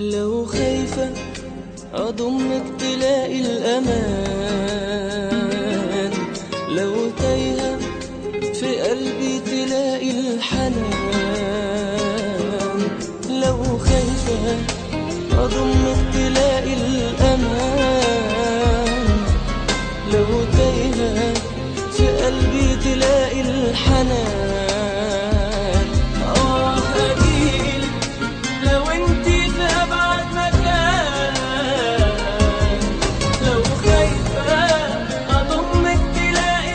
لو خايفة أضمك تلاقي الأمان لو تايهة في قلبي تلاقي الحنان لو خايفة أضمك تلاقي الأمان لو تايهة في قلبي تلاقي الحنان آه أجيلك لو انتي في أبعد مكان لو خايفة أضمك تلاقي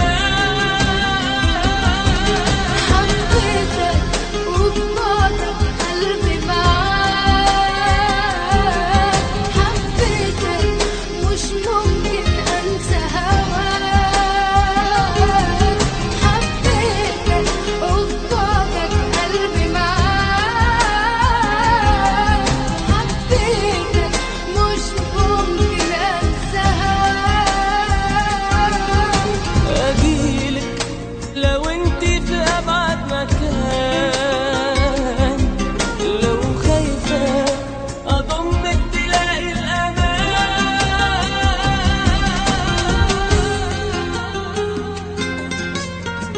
الأمان حبيتك وبعدك قلبي معاك حبيتك مش ممكن انسى هواك حبيتك وبعدك قلبي معاك حبيتك مش ممكن انسى هواك أجيلك لو انتي في أبعد مكان لو خايفة أضمك تلاقي الأمان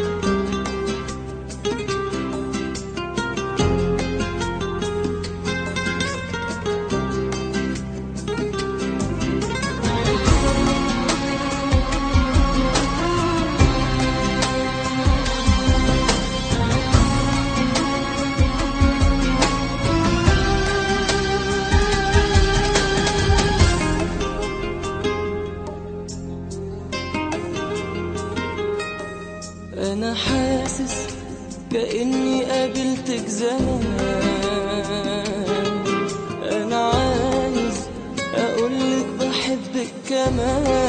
أنا حاسس كأني قابلتك زمان أنا عايز أقولك بحبك كمان